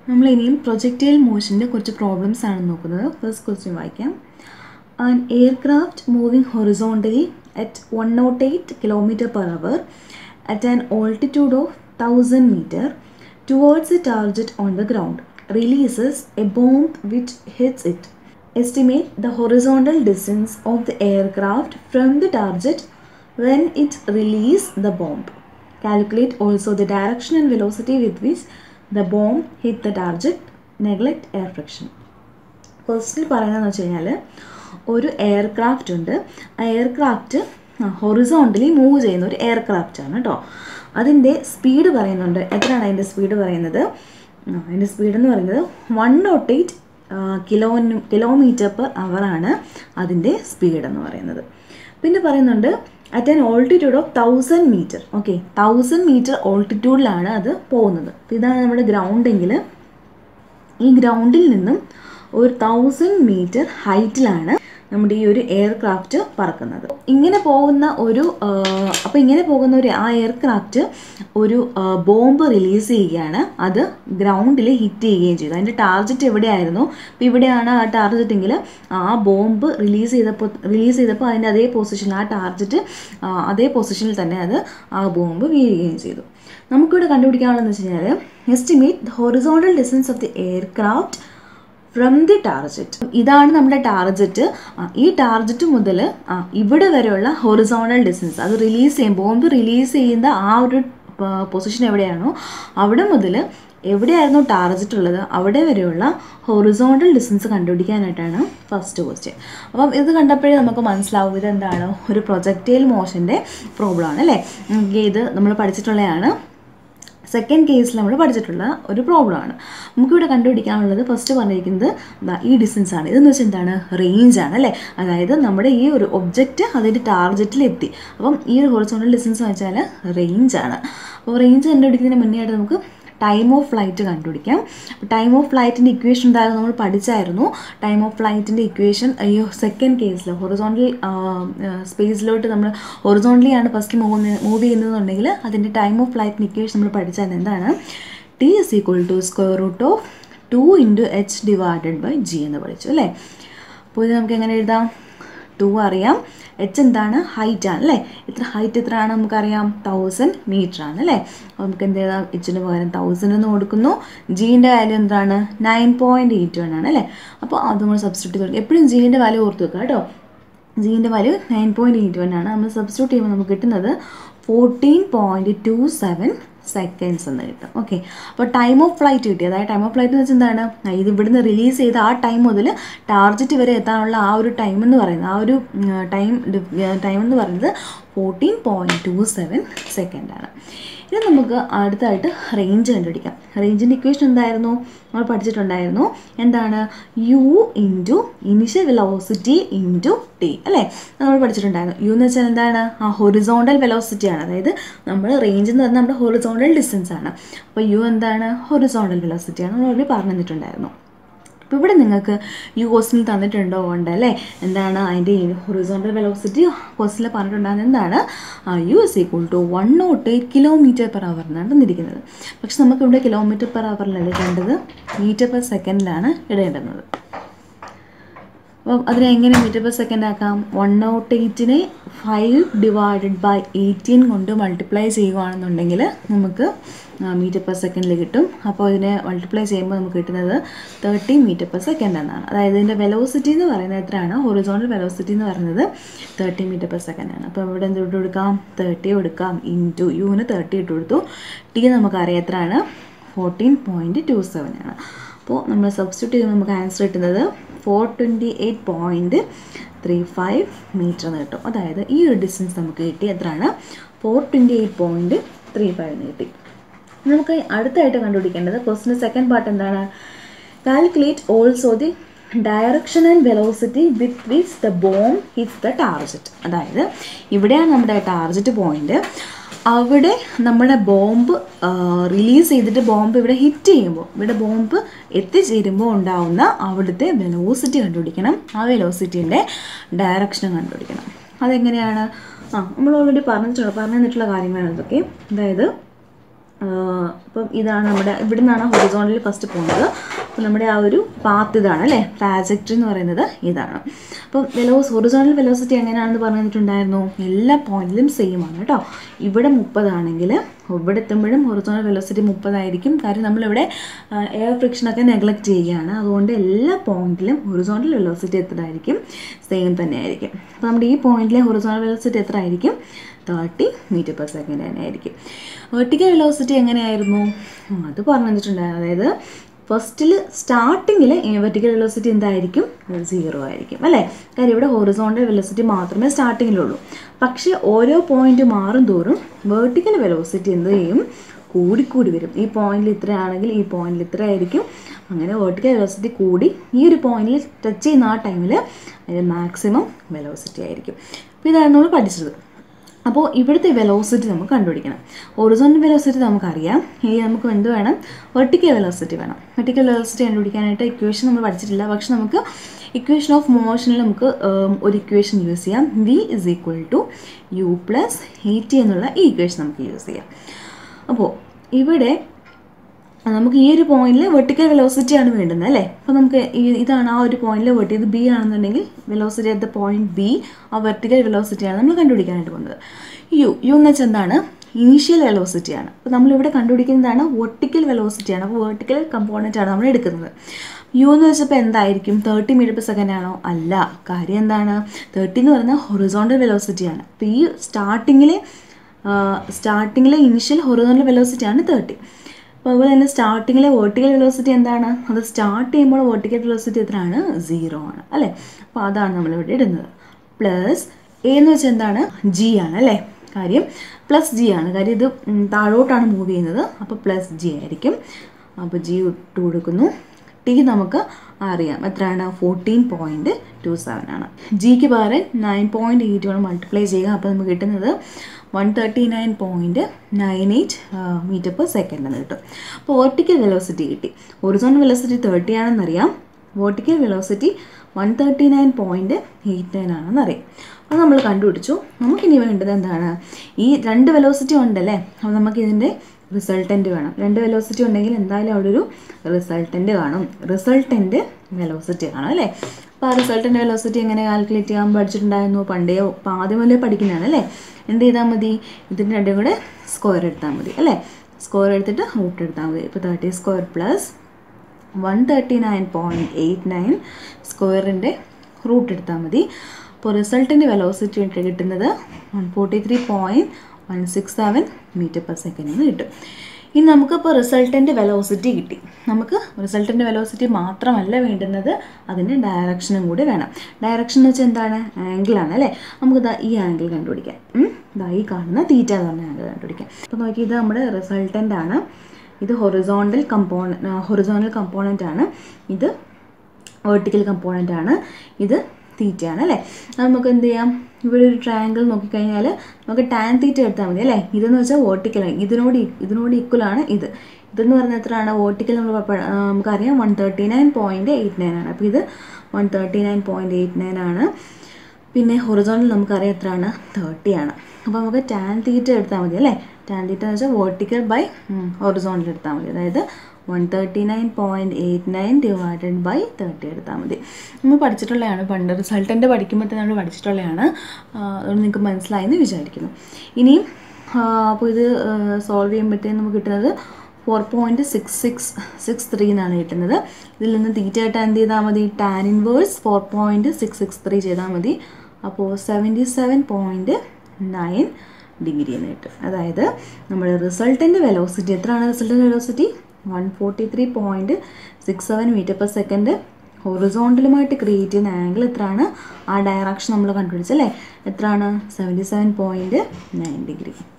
നമ്മൾ ഇനിയും പ്രൊജക്റ്റൈൽ മോഷൻ്റെ കുറച്ച് പ്രോബ്ലംസ് ആണ് നോക്കുന്നത് ഫസ്റ്റ് ക്വസ്റ്റ്യൻ വായിക്കാം an aircraft moving horizontally at one not eight kilometre per hour at an altitude of thousand metre towards a target on the ground releases a bomb which hits it estimate the horizontal distance of the aircraft from the target when it release the bomb. Calculate also the direction and velocity with which the bomb hit the target. Neglect air friction. ഫസ്റ്റിൽ പറയുന്നതെന്ന് വെച്ച് കഴിഞ്ഞാൽ ഒരു aircraft ഉണ്ട് ആ aircraft horizontally move ചെയ്യുന്ന ഒരു aircraft ആണ് കേട്ടോ അതിൻ്റെ സ്പീഡ് പറയുന്നുണ്ട് എത്രയാണ് അതിൻ്റെ സ്പീഡ് പറയുന്നത് അതിൻ്റെ സ്പീഡ് എന്ന് പറയുന്നത് one not eight kilo kilometre per അവറാണ് അതിൻ്റെ സ്പീഡ് എന്ന് പറയുന്നത് പിന്നെ പറയുന്നുണ്ട് at an altitude of thousand metre okay thousand metre ഓൾട്ടിറ്റ്യൂഡിലാണ് അത് പോകുന്നത് ഇതാണ് നമ്മുടെ ഗ്രൗണ്ടെങ്കിൽ ഈ ഗ്രൗണ്ടിൽ നിന്നും ഒരു തൗസൻഡ് മീറ്റർ ഹൈറ്റിലാണ് നമ്മുടെ ഈ ഒരു എയർക്രാഫ്റ്റ് പറക്കുന്നത് ഇങ്ങനെ പോകുന്ന ഒരു അപ്പോൾ ഇങ്ങനെ പോകുന്ന ഒരു ആ എയർക്രാഫ്റ്റ് ഒരു ബോംബ് റിലീസ് ചെയ്യുകയാണ് അത് ഗ്രൗണ്ടിൽ ഹിറ്റ് ചെയ്യുകയും ചെയ്തു അതിൻ്റെ ടാർജറ്റ് എവിടെയായിരുന്നു അപ്പോൾ ഇവിടെയാണ് ആ ടാർജറ്റെങ്കിൽ ആ ബോംബ് റിലീസ് ചെയ്തപ്പോൾ റിലീസ് ചെയ്തപ്പോൾ അതിൻ്റെ അതേ പൊസിഷനിൽ ആ ടാർജറ്റ് അതേ പൊസിഷനിൽ തന്നെ അത് ആ ബോംബ് വീഴുകയും ചെയ്തു നമുക്കിവിടെ കണ്ടുപിടിക്കാനുള്ളതെന്ന് വെച്ച് കഴിഞ്ഞാൽ estimate the horizontal distance of the aircraft from the target ഇതാണ് നമ്മുടെ ടാർജറ്റ് ഈ ടാർജറ്റ് മുതൽ ഇവിടെ വരെയുള്ള ഹൊറിസോണൽ ഡിസ്റ്റൻസ് അത് റിലീസ് ചെയ്യും ബോംബ് റിലീസ് ചെയ്യുന്ന ആ ഒരു പൊസിഷൻ എവിടെയാണോ അവിടെ മുതൽ എവിടെയായിരുന്നു ടാർജറ്റ് ഉള്ളത് അവിടെ വരെയുള്ള ഹൊറിസോണ്ടൽ ഡിസ്റ്റൻസ് കണ്ടുപിടിക്കാനായിട്ടാണ് ഫസ്റ്റ് ക്വസ്റ്റ്യൻ അപ്പം ഇത് കണ്ടപ്പോഴേ നമുക്ക് മനസ്സിലാവും ഇതെന്താണ് ഒരു പ്രൊജക്റ്റൈൽ മോഷൻ്റെ പ്രോബ്ലം ആണ് അല്ലേ ഇത് നമ്മൾ പഠിച്ചിട്ടുള്ളതാണ് സെക്കൻഡ് കേസിൽ നമ്മൾ പഠിച്ചിട്ടുള്ള ഒരു പ്രോബ്ലമാണ് നമുക്കിവിടെ കണ്ടുപിടിക്കാനുള്ളത് ഫസ്റ്റ് പറഞ്ഞിരിക്കുന്നത് ഈ ഡിസ്റ്റൻസ് ആണ് ഇതെന്ന് വെച്ചാൽ എന്താണ് റേഞ്ച് ആണ് അല്ലേ അതായത് നമ്മുടെ ഈ ഒരു ഒബ്ജക്റ്റ് അതിൻ്റെ ടാർജറ്റിൽ എത്തി അപ്പം ഈ ഒരു ഹൊറിസോണ്ടൽ ഡിസ്റ്റൻസ് എന്ന് വെച്ചാൽ റേഞ്ച് ആണ് അപ്പോൾ റേഞ്ച് കണ്ടുപിടിക്കുന്നതിന് മുന്നേ ആയിട്ട് നമുക്ക് ടൈം ഓഫ് ഫ്ലൈറ്റ് കണ്ടുപിടിക്കാം ടൈം ഓഫ് ഫ്ലൈറ്റിൻ്റെ ഇക്വേഷൻ എന്തായാലും നമ്മൾ പഠിച്ചായിരുന്നു ടൈം ഓഫ് ഫ്ലൈറ്റിൻ്റെ ഇക്വേഷൻ ഈ സെക്കൻഡ് കേസിൽ ഹൊറിസോണ്ടൽ സ്പേസിലോട്ട് നമ്മൾ ഹൊറിസോണ്ടലിയാണ് ഫസ്റ്റ് മൂവ് മൂവ് ചെയ്യുന്നതെന്നുണ്ടെങ്കിൽ അതിൻ്റെ ടൈം ഓഫ് ഫ്ലൈറ്റിൻ്റെ ഇക്വേഷൻ നമ്മൾ പഠിച്ചാൽ എന്താണ് T is equal to square root of two into H divided by G എന്ന് പഠിച്ചു അല്ലേ അപ്പോൾ ഇത് നമുക്ക് എങ്ങനെ എഴുതാം ടു അറിയാം എച്ച് എന്താണ് ഹൈറ്റ് ആണ് അല്ലേ ഇത്ര ഹൈറ്റ് എത്രയാണ് നമുക്കറിയാം തൗസൻഡ് മീറ്റർ ആണ് അല്ലേ അപ്പോൾ നമുക്ക് എന്ത് ചെയ്താൽ എച്ചിന് പകരം തൗസൻഡ് എന്ന് കൊടുക്കുന്നു ജീൻ്റെ വാല്യൂ എന്താണ് നയൻ പോയിൻറ്റ് എയ്റ്റ് വൺ ആണ് അല്ലേ അപ്പോൾ അത് നമ്മൾ സബ്സ്റ്റിറ്റ്യൂട്ട് ചെയ്ത് എപ്പോഴും ജീൻ്റെ വാല്യൂ ഓർത്ത് വെക്കുക കേട്ടോ ജീൻ്റെ value nine point eight one ആണ് നമ്മൾ സബ്സ്റ്റിറ്റ്യൂട്ട് ചെയ്യുമ്പോൾ നമുക്ക് കിട്ടുന്നത് fourteen point two seven seconds എന്ന് കിട്ടും ഓക്കെ അപ്പോൾ ടൈം ഓഫ് ഫ്ലൈറ്റ് കിട്ടി അതായത് ടൈം ഓഫ് ഫ്ലൈറ്റ് എന്ന് വെച്ചാൽ എന്താണ് ഇത് ഇവിടുന്ന് റിലീസ് ചെയ്ത ആ ടൈം മുതൽ ടാർജറ്റ് വരെ എത്താനുള്ള ആ ഒരു ടൈം എന്ന് പറയുന്നത് ആ ഒരു ടൈം ടൈം എന്ന് പറയുന്നത് ഫോർട്ടീൻ പോയിൻറ്റ് ടു സെവൻ സെക്കൻഡാണ് ഇനി നമുക്ക് അടുത്തായിട്ട് റേഞ്ച് കണ്ടുപിടിക്കാം റേഞ്ചിൻ്റെ ഇക്വേഷൻ എന്തായിരുന്നു നമ്മൾ പഠിച്ചിട്ടുണ്ടായിരുന്നു എന്താണ് U into initial velocity into T അല്ലേ നമ്മൾ പഠിച്ചിട്ടുണ്ടായിരുന്നു യു എന്ന് വെച്ചാൽ എന്താണ് ആ ഹൊറിസോണ്ടൽ വെലോസിറ്റി ആണ് അതായത് നമ്മൾ റേഞ്ച് എന്ന് പറഞ്ഞാൽ നമ്മുടെ ഹൊറിസോണ്ടൽ ഡിസ്റ്റൻസ് ആണ് അപ്പോൾ യു എന്താണ് ഹൊറിസോണ്ടൽ വെലോസിറ്റി ആണ് നമ്മൾ ഓൾറെഡി പറഞ്ഞു തന്നിട്ടുണ്ടായിരുന്നു അപ്പോൾ ഇവിടെ നിങ്ങൾക്ക് ഈ ക്വസ്റ്റിനിൽ തന്നിട്ടുണ്ടോ ഉണ്ട് അല്ലേ എന്താണ് അതിൻ്റെ ഹൊറിസോണ്ടൽ വെലോസിറ്റി ക്വസ്റ്റിൽ പറഞ്ഞിട്ടുണ്ടാകുന്നത് എന്താണ് U is equal to one not eight kilometre per hour എന്നാണ് തന്നിരിക്കുന്നത് പക്ഷെ നമുക്കിവിടെ കിലോമീറ്റർ പെർ അവറിലല്ല ഇടേണ്ടത് മീറ്റർ പെർ സെക്കൻഡിലാണ് ഇടേണ്ടുന്നത് അപ്പം അതിനെ എങ്ങനെ മീറ്റർ പെർ സെക്കൻഡ് ആക്കാം വൺ നോട്ട് എയ്റ്റിനെ ഫൈവ് ഡിവൈഡഡ് ബൈ എയ്റ്റീൻ കൊണ്ട് മൾട്ടിപ്ലൈ ചെയ്യുകയാണെന്നുണ്ടെങ്കിൽ നമുക്ക് മീറ്റർ പെർ സെക്കൻഡിൽ കിട്ടും അപ്പോൾ ഇതിനെ മൾട്ടിപ്ലൈ ചെയ്യുമ്പോൾ നമുക്ക് കിട്ടുന്നത് തേർട്ടി മീറ്റർ പെർ സെക്കൻഡ് എന്നാണ് അതായത് ഇതിൻ്റെ വെലോസിറ്റി എന്ന് പറയുന്നത് എത്രയാണ് ഹൊറിസോണ്ടൽ വെലോസിറ്റി എന്ന് പറയുന്നത് തേർട്ടി മീറ്റർ പെർ സെക്കൻഡ് ആണ് അപ്പോൾ ഇവിടെ എന്ത് ഇട്ട് കൊടുക്കാം തേർട്ടി കൊടുക്കാം ഇൻറ്റു യുവിന് തേർട്ടി ഇട്ട് കൊടുത്തു ടി നമുക്കറിയാം എത്രയാണ് ഫോർട്ടീൻ പോയിൻറ്റ് ടു സെവൻ ആണ് അപ്പോൾ നമ്മൾ സബ്സ്റ്റിറ്റ്യൂട്ട് ചെയ്യുമ്പോൾ നമുക്ക് ആൻസർ കിട്ടുന്നത് four twenty eight point three five metre എന്ന് കിട്ടും അതായത് ഈ ഒരു ഡിസ്റ്റൻസ് നമുക്ക് കിട്ടി എത്രയാണ് four twenty eight point three five എന്ന് കിട്ടി നമുക്ക് അടുത്തായിട്ട് കണ്ടുപിടിക്കേണ്ടത് ക്വസ്റ്റിൻ്റെ സെക്കൻഡ് പാർട്ട് എന്താണ് calculate also the direction and velocity with which the bomb hits the target അതായത് ഇവിടെയാണ് നമ്മുടെ ടാർജറ്റ് പോയിന്റ് അവിടെ നമ്മുടെ ബോംബ് റിലീസ് ചെയ്തിട്ട് ബോംബ് ഇവിടെ ഹിറ്റ് ചെയ്യുമ്പോൾ ഇവിടെ ബോംബ് എത്തിച്ചേരുമ്പോൾ ഉണ്ടാവുന്ന അവിടുത്തെ വെലോസിറ്റി കണ്ടുപിടിക്കണം ആ വെലോസിറ്റീൻ്റെ ഡയറക്ഷൻ കണ്ടുപിടിക്കണം അതെങ്ങനെയാണ് ആ നമ്മൾ ഓൾറെഡി പറഞ്ഞിട്ടുണ്ട് പറഞ്ഞു തന്നിട്ടുള്ള കാര്യങ്ങളാണ് ഇതൊക്കെ അതായത് അപ്പം ഇതാണ് നമ്മുടെ ഇവിടെ നിന്നാണ് ഹൊറിസോണ്ടലിൽ ഫസ്റ്റ് പോകുന്നത് അപ്പം നമ്മുടെ ആ ഒരു പാത്ത് ഇതാണ് അല്ലേ ട്രാജക്ടറി എന്ന് പറയുന്നത് ഇതാണ് അപ്പം വെലോസ് ഹൊറിസോണ്ടൽ വെലോസിറ്റി എങ്ങനെയാണെന്ന് പറഞ്ഞു തന്നിട്ടുണ്ടായിരുന്നു എല്ലാ പോയിന്റിലും സെയിം ആണ് കേട്ടോ ഇവിടെ മുപ്പതാണെങ്കിൽ ഇവിടെ എത്തുമ്പോഴും ഹൊറിസോണൽ വെലോസിറ്റി മുപ്പതായിരിക്കും കാര്യം നമ്മളിവിടെ എയർ ഫ്രിക്ഷനൊക്കെ നെഗ്ലക്റ്റ് ചെയ്യുകയാണ് അതുകൊണ്ട് എല്ലാ പോയിന്റിലും ഹൊറിസോണ്ടൽ വെലോസിറ്റി എത്രയായിരിക്കും സെയിം തന്നെ ആയിരിക്കും അപ്പോൾ നമ്മുടെ ഈ പോയിന്റിലെ ഹൊറിസോണൽ വെലോസിറ്റി എത്ര ആയിരിക്കും തേർട്ടി മീറ്റർ പെർ സെക്കൻഡ് തന്നെ ആയിരിക്കും വെർട്ടിക്കൽ വെലോസിറ്റി എങ്ങനെയായിരുന്നു ഉം, അത് പറഞ്ഞു തന്നിട്ടുണ്ടായിരുന്നു അതായത് ഫസ്റ്റിൽ സ്റ്റാർട്ടിങ്ങിൽ വെർട്ടിക്കൽ വെലോസിറ്റി എന്തായിരിക്കും സീറോ ആയിരിക്കും അല്ലേ കാര്യം ഇവിടെ ഹൊറിസോണ്ടൽ വെലോസിറ്റി മാത്രമേ സ്റ്റാർട്ടിങ്ങിലുള്ളൂ പക്ഷേ ഓരോ പോയിന്റ് മാറും തോറും വെർട്ടിക്കൽ വെലോസിറ്റി എന്ത് ചെയ്യും കൂടിക്കൂടി വരും ഈ പോയിന്റിൽ ഇത്രയാണെങ്കിൽ ഈ പോയിന്റിൽ ഇത്ര ആയിരിക്കും അങ്ങനെ വെർട്ടിക്കൽ വെലോസിറ്റി കൂടി ഈ ഒരു പോയിന്റിൽ ടച്ച് ചെയ്യുന്ന ആ ടൈമിൽ അതിന് മാക്സിമം വെലോസിറ്റി ആയിരിക്കും അപ്പോൾ ഇതാണ് നമ്മൾ പഠിച്ചത് അപ്പോൾ ഇവിടുത്തെ വെലോസിറ്റി നമുക്ക് കണ്ടുപിടിക്കണം ഒറിജിനൽ വെലോസിറ്റി നമുക്കറിയാം ഇനി നമുക്ക് എന്ത് വേണം വെർട്ടിക്കൽ വെലോസിറ്റി വേണം വെർട്ടിക്കൽ വെലോസിറ്റി കണ്ടുപിടിക്കാനായിട്ട് ഇക്വേഷൻ നമ്മൾ പഠിച്ചിട്ടില്ല പക്ഷെ നമുക്ക് ഇക്വേഷൻ ഓഫ് മോഷനിൽ നമുക്ക് ഉം, ഒരു ഇക്വേഷൻ യൂസ് ചെയ്യാം V is equal to U plus A T എന്നുള്ള ഈ ഇക്വേഷൻ നമുക്ക് യൂസ് ചെയ്യാം അപ്പോൾ ഇവിടെ നമുക്ക് ഈ ഒരു പോയിന്റിൽ വെർട്ടിക്കൽ വെലോസിറ്റി ആണ് വേണ്ടുന്നത് അല്ലേ അപ്പോൾ നമുക്ക് ഈ ഇതാണ് ആ ഒരു പോയിന്റിൽ വെർട്ടി ഇത് ബി ആണെന്നുണ്ടെങ്കിൽ velocity at the point B ആ വെർട്ടിക്കൽ വെലോസിറ്റിയാണ് നമ്മൾ കണ്ടുപിടിക്കാനായിട്ട് പോകുന്നത് യു യു എന്ന് വെച്ചാൽ എന്താണ് ഇനീഷ്യൽ വെലോസിറ്റിയാണ് അപ്പോൾ നമ്മളിവിടെ കണ്ടുപിടിക്കുന്നതാണ് വെർട്ടിക്കൽ വെലോസിറ്റിയാണ് അപ്പോൾ വെർട്ടിക്കൽ കമ്പോണൻ്റ് ആണ് നമ്മൾ എടുക്കുന്നത് യു എന്ന് വെച്ചപ്പോൾ എന്തായിരിക്കും തേർട്ടി മീറ്റർ പെർ സെക്കൻഡ് ആണോ അല്ല കാര്യം എന്താണ് തേർട്ടി എന്ന് പറയുന്നത് ഹൊറിസോണ്ടൽ വെലോസിറ്റിയാണ് അപ്പോൾ ഈ സ്റ്റാർട്ടിങ്ങിലെ സ്റ്റാർട്ടിങ്ങിലെ ഇനിഷ്യൽ ഹൊറിസോണ്ടൽ വെലോസിറ്റിയാണ് തേർട്ടി അപ്പോൾ അതുപോലെ തന്നെ സ്റ്റാർട്ടിങ്ങിലെ വെർട്ടിക്കൽ വെലോസിറ്റി എന്താണ് അത് സ്റ്റാർട്ട് ചെയ്യുമ്പോൾ വെർട്ടിക്കൽ വെലോസിറ്റി എത്രയാണ് സീറോ ആണ് അല്ലേ അപ്പോൾ അതാണ് നമ്മളിവിടെ ഇടുന്നത് പ്ലസ് എ എന്ന് വെച്ചാൽ എന്താണ് ജി ആണ് അല്ലേ കാര്യം പ്ലസ് ജി ആണ് കാര്യം ഇത് ഉം, താഴോട്ടാണ് മൂവ് ചെയ്യുന്നത് അപ്പോൾ പ്ലസ് ജി ആയിരിക്കും അപ്പോൾ ജി ഇട്ട് കൊടുക്കുന്നു ടി നമുക്ക് അറിയാം എത്രയാണ് ഫോർട്ടീൻ പോയിൻറ്റ് ടു സെവൻ ആണ് ജിക്ക് പകരം നയൻ പോയിൻറ്റ് എയ്റ്റ് കൊണ്ട് മൾട്ടിപ്ലൈ ചെയ്യുക അപ്പോൾ നമുക്ക് കിട്ടുന്നത് one thirty nine point nine eight metre per second എന്ന് കിട്ടും അപ്പോൾ വെർട്ടിക്കൽ വെലോസിറ്റി കിട്ടി ഒറിസോൺ വെലോസിറ്റി തേർട്ടി ആണെന്നറിയാം vertical velocity one thirty nine point eight nine ആണെന്നറിയാം അപ്പോൾ നമ്മൾ കണ്ടുപിടിച്ചു നമുക്കിനി വേണ്ടത് എന്താണ് ഈ രണ്ട് വെലോസിറ്റി ഉണ്ടല്ലേ അപ്പോൾ നമുക്കിതിൻ്റെ റിസൾട്ടൻ്റ് വേണം രണ്ട് വെലോസിറ്റി ഉണ്ടെങ്കിൽ എന്തായാലും അവിടെ ഒരു റിസൾട്ടൻ്റ് കാണും റിസൾട്ടൻ്റ് വെലോസിറ്റി കാണും അല്ലേ അപ്പോൾ ആ റിസൾട്ടൻ്റ് വെലോസിറ്റി എങ്ങനെ കാൽക്കുലേറ്റ് ചെയ്യാൻ പഠിച്ചിട്ടുണ്ടായിരുന്നു പണ്ടേ ഇപ്പോൾ ആദ്യം മുതലേ പഠിക്കുന്നതാണ് അല്ലേ എന്ത് ചെയ്താൽ മതി ഇതിൻ്റെ രണ്ടും കൂടെ സ്ക്വയർ എടുത്താൽ മതി അല്ലേ സ്ക്വയർ എടുത്തിട്ട് റൂട്ട് എടുത്താൽ മതി ഇപ്പോൾ thirty square plus one thirty nine point eight nine സ്ക്വയറിൻ്റെ റൂട്ട് എടുത്താൽ മതി അപ്പോൾ റിസൾട്ടിൻ്റെ വെലോസിറ്റി കിട്ടുന്നത് one forty three point one six seven metre per second എന്ന് കിട്ടും ഇനി നമുക്കിപ്പോൾ റിസൾട്ടൻ്റ് വെലോസിറ്റി കിട്ടി നമുക്ക് റിസൾട്ടൻ്റ് വെലോസിറ്റി മാത്രമല്ല വേണ്ടുന്നത് അതിൻ്റെ ഡയറക്ഷനും കൂടി വേണം ഡയറക്ഷൻ എന്ന് വെച്ചാൽ എന്താണ് ആംഗിളാണ് അല്ലേ നമുക്ക് ദാ ഈ ആംഗിൾ കണ്ടുപിടിക്കാം ഉം. ദാ ഈ കാണുന്ന തീറ്റ എന്ന് പറഞ്ഞ ആംഗിൾ കണ്ടുപിടിക്കാം അപ്പോൾ നോക്കി ഇത് നമ്മുടെ റിസൾട്ടൻ്റ് ആണ് ഇത് ഹൊറിസോണ്ടൽ കമ്പോണ ഹൊറിസോണ്ടൽ കമ്പോണൻ്റ് ആണ് ഇത് വേർട്ടിക്കൽ കമ്പോണൻ്റ് ആണ് ഇത് തീറ്റയാണ് അല്ലേ അത് നമുക്ക് എന്ത് ചെയ്യാം ഇവിടെ ഒരു ട്രയാങ്കിൾ നോക്കിക്കഴിഞ്ഞാൽ നമുക്ക് ടാൻ തീറ്റ എടുത്താൽ മതി അല്ലേ ഇതെന്ന് വെച്ചാൽ വേർട്ടിക്കലാണ് ഇതിനോട് ഈ- ഇതിനോട് ഈക്വലാണ് ഇത് ഇതെന്ന് പറഞ്ഞാൽ എത്രയാണ് വേർട്ടിക്കൽ നമ്മൾ പ- ആ, നമുക്കറിയാം one thirty nine point eight nine ആണ് അപ്പോൾ ഇത് one thirty nine point eight nine ആണ് പിന്നെ ഹൊറിസോണിൽ നമുക്കറിയാം എത്രയാണ് തേർട്ടി ആണ് അപ്പോൾ നമുക്ക് ടാൻ തീറ്റ എടുത്താൽ മതി അല്ലേ ടാൻ തീറ്റ എന്ന് വെച്ചാൽ വേർട്ടിക്കൽ ബൈ ഹൊറിസോണിൽ എടുത്താൽ മതി അതായത് one thirty nine point eight nine divided by thirty എടുത്താൽ മതി നമ്മൾ പഠിച്ചിട്ടുള്ളതാണ് പണ്ട് റിസൾട്ടൻ്റ് പഠിക്കുമ്പോൾ തന്നെ നമ്മൾ പഠിച്ചിട്ടുള്ളതാണ് ആ, അതുകൊണ്ട് നിങ്ങൾക്ക് മനസ്സിലായി എന്ന് വിചാരിക്കുന്നു ഇനിയും ആ, അപ്പോൾ ഇത് സോൾവ് ചെയ്യുമ്പോഴത്തേക്കും നമുക്ക് കിട്ടുന്നത് four point six six six three എന്നാണ് കിട്ടുന്നത് ഇതിൽ നിന്ന് തീറ്റ ആയിട്ട് എന്ത് ചെയ്താൽ മതി tan inverse four point six six three ചെയ്താൽ മതി അപ്പോൾ seventy seven point nine degree എന്ന് കിട്ടും അതായത് നമ്മുടെ റിസൾട്ടിൻ്റെ വെലോസിറ്റി എത്രയാണ് റിസൾട്ടിൻ്റെ velocity one forty three point six seven metre per second ഹൊറിസോണ്ടലുമായിട്ട് ക്രിയേറ്റ് ചെയ്യുന്ന ആംഗിൾ എത്രയാണ് ആ ഡയറക്ഷൻ നമ്മൾ കണ്ടുപിടിച്ചല്ലേ എത്രയാണ് seventy seven point nine degree